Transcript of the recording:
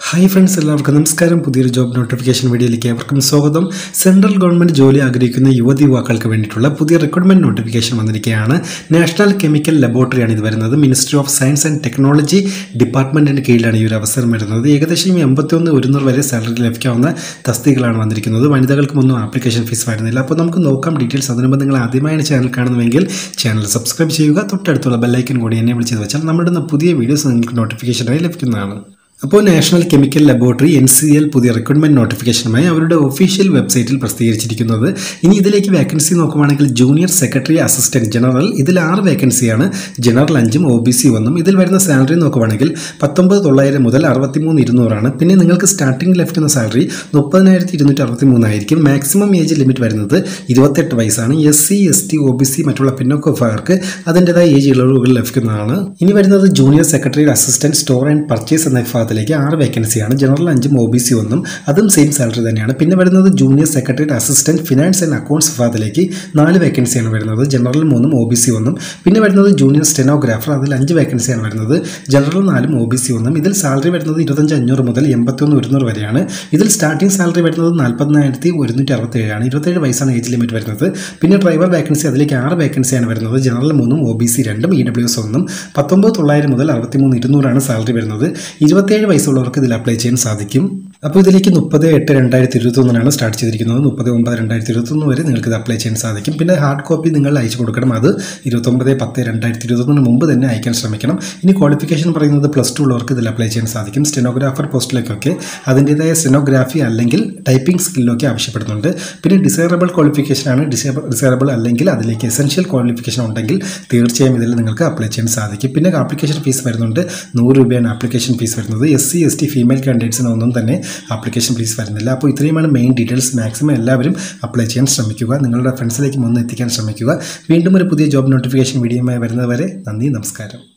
hi friends എല്ലാവർക്കും നമസ്കാരം പുതിയൊരു ജോബ് നോട്ടിഫിക്കേഷൻ വീഡിയോയിലേക്ക് ഏവർക്കും സ്വാഗതം സെൻട്രൽ ഗവൺമെൻറ് ജോലി ആഗ്രഹിക്കുന്ന യുവതി യുവാക്കൾക്ക് വേണ്ടിയിട്ടുള്ള പുതിയ റിക്രൂട്ട്മെൻറ്റ് നോട്ടിഫിക്കേഷൻ വന്നിരിക്കുകയാണ് നാഷണൽ കെമിക്കൽ ലബോറട്ടറിയാണ് ഇത് വരുന്നത് ministry of science and technology ഡിപ്പാർട്ട്മെൻറ്റിൻ്റെ കീഴിലാണ് ഈ ഒരു അവസരം വരുന്നത് ഏകദേശം എൺപത്തിയൊന്ന് ഒരുന്നൂറ് വരെ സാലറി ലഭിക്കാവുന്ന തസ്തികളാണ് വന്നിരിക്കുന്നത് വനിതകൾക്കൊന്നും ആപ്ലിക്കേഷൻ ഫീസ് വരുന്നില്ല അപ്പോൾ നമുക്ക് നോക്കാം ഡീറ്റെയിൽസ് അതിന് മുമ്പ് നിങ്ങൾ ആദ്യമായാണ് ചാനൽ കാണുന്നതെങ്കിൽ ചാനൽ സബ്സ്ക്രൈബ് ചെയ്യുക തൊട്ടടുത്തുള്ള ബെല്ലൈക്കൻ കൂടി എന്നെ വിളിച്ചത് വെച്ചാൽ നമ്മുടെ പുതിയ വീഡിയോസ് നിങ്ങൾക്ക് നോട്ടിഫിക്കേഷനായി ലഭിക്കുന്നതാണ് അപ്പോൾ national chemical laboratory N C L പുതിയ റിക്രൂട്ട്മെന്റ് നോട്ടിഫിക്കേഷനുമായി അവരുടെ ഒഫീഷ്യൽ വെബ്സൈറ്റിൽ പ്രസിദ്ധീകരിച്ചിരിക്കുന്നത് ഇനി ഇതിലേക്ക് വേക്കൻസി നോക്കുവാണെങ്കിൽ ജൂനിയർ സെക്രട്ടറി അസിസ്റ്റന്റ് ജനറൽ ഇതിൽ ആറ് വേക്കൻസിയാണ് ജനറൽ അഞ്ചും ഒ ബി സി ഒന്നും ഇതിൽ വരുന്ന സാലറി നോക്കുവാണെങ്കിൽ പത്തൊമ്പത് തൊള്ളായിരം മുതൽ അറുപത്തിമൂന്ന് ഇരുന്നൂറാണ് പിന്നെ നിങ്ങൾക്ക് സ്റ്റാർട്ടിംഗ് ലഭിക്കുന്ന സാലറി മുപ്പതിനായിരത്തി ഇരുന്നൂറ്റി അറുപത്തി മൂന്നായിരിക്കും മാക്സിമം ഏജ് ലിമിറ്റ് വരുന്നത് ഇരുപത്തെട്ട് വയസ്സാണ് S C S T O B C മറ്റുള്ള പിന്നോക്ക വിഭാഗർക്ക് അതിൻ്റെതായ ഏജ് ഇളവുകൾ ലഭിക്കുന്നതാണ് ഇനി വരുന്നത് junior secretary assistant store and purchase എന്ന വിഭാഗത്തിലേക്ക് ആറ് വേക്കൻസിയാണ് ജനറൽ അഞ്ചും ഒ ബി സി ഒന്നും അതും സെയിം സാലറി തന്നെയാണ് പിന്നെ വരുന്നത് junior secretary assistant finance and accounts വിഭാഗത്തിലേക്ക് നാല് വേക്കൻസിയാണ് വരുന്നത് ജനറൽ മൂന്നും ഒ ബി സി ഒന്നും പിന്നെ വരുന്നത് ജൂനിയർ സ്റ്റെനോഗ്രാഫർ അതിൽ അഞ്ച് വേക്കൻസിയാണ് വരുന്നത് ജനറൽ നാലും ഒ ബി സി ഒന്നും ഇതിൽ സാലറി വരുന്നത് ഇരുപത്തഞ്ച് അഞ്ഞൂറ് മുതൽ എൺപത്തിയൊന്ന് ഒരുന്നൂറ് വരെയാണ് ഇതിൽ സ്റ്റാർട്ടിംഗ് സാലറി വരുന്നത് നാൽപ്പതിനായിരത്തി ഒരുന്നൂറ്റി അറുപത്തി ഏഴാണ് ഇരുപത്തേഴ് വയസ്സാണ് ഏജ് ലിമിറ്റ് വരുന്നത് പിന്നെ ഡ്രൈവർ വേക്കൻസി അതിലേക്ക് ആറ് വേക്കൻസിയാണ് വരുന്നത് ജനറൽ മൂന്നും ഒ ബി സി രണ്ടും ഇ ഡബ്ല്യു എസ് ഒന്നും പത്തൊമ്പത് തൊള്ളായിരം മുതൽ അറുപത്തിമൂന്ന് ഇരുന്നൂറാണ് സാലറി വരുന്നത് ഇരുപത്തേഴ് വയസ്സുള്ളവർക്ക് ഇതിൽ അപ്ലൈ ചെയ്യാൻ സാധിക്കും അപ്പോൾ ഇതിലേക്ക് മുപ്പത് എട്ട് രണ്ടായിരത്തി ഇരുപത്തൊന്നിനാണ് സ്റ്റാർട്ട് ചെയ്തിരിക്കുന്നത് മുപ്പത് ഒമ്പത് രണ്ടായിരത്തി ഇരുപത്തൊന്ന് വരെ നിങ്ങൾക്ക് ഇത് അപ്ലൈ ചെയ്യാൻ സാധിക്കും പിന്നെ ഹാർഡ് കോപ്പി നിങ്ങൾ അയച്ചു കൊടുക്കണം അത് ഇരുപത്തൊമ്പത് പത്ത് രണ്ടായിരത്തി ഇരുപത്തൊന്നിന് മുമ്പ് തന്നെ അയക്കാൻ ശ്രമിക്കണം ഇനി ക്വാളിഫിക്കേഷൻ പറയുന്നത് പ്ലസ് ടു ഉള്ളവർക്ക് ഇതിൽ അപ്ലൈ ചെയ്യാൻ സാധിക്കും സ്റ്റെനോഗ്രാഫർ പോസ്റ്റിലേക്കൊക്കെ അതിൻ്റേതായ സ്റ്റെനോഗ്രാഫി അല്ലെങ്കിൽ ടൈപ്പിംഗ് സ്കില്ലൊക്കെ ആവശ്യപ്പെടുന്നുണ്ട് പിന്നെ ഡിസൈറബിൾ ക്വാളിഫിക്കേഷനാണ് ഡിസൈബിൾ ഡിസൈറബിൾ അല്ലെങ്കിൽ അതിലേക്ക് എസെൻഷ്യൽ ക്വാളിഫിക്കേഷൻ ഉണ്ടെങ്കിൽ തീർച്ചയായും ഇതിൽ നിങ്ങൾക്ക് അപ്ലൈ ചെയ്യാൻ സാധിക്കും പിന്നെ ആപ്ലിക്കേഷൻ ഫീസ് വരുന്നുണ്ട് നൂറ് രൂപയാണ് ആപ്ലിക്കേഷൻ ഫീസ് വരുന്നത് S C S T female കാൻഡിഡേറ്റ്സിന് ഒന്നും തന്നെ ആപ്ലിക്കേഷൻ ഫീസ് വരുന്നില്ല അപ്പോൾ ഇത്രയുമാണ് മെയിൻ ഡീറ്റെയിൽസ് മാക്സിമം എല്ലാവരും അപ്ലൈ ചെയ്യാൻ ശ്രമിക്കുക നിങ്ങളുടെ ഫ്രണ്ട്സിലേക്ക് ഒന്ന് എത്തിക്കാൻ ശ്രമിക്കുക വീണ്ടും ഒരു പുതിയ ജോബ് നോട്ടിഫിക്കേഷൻ വീഡിയോയുമായി വരുന്നവരെ നന്ദി നമസ്കാരം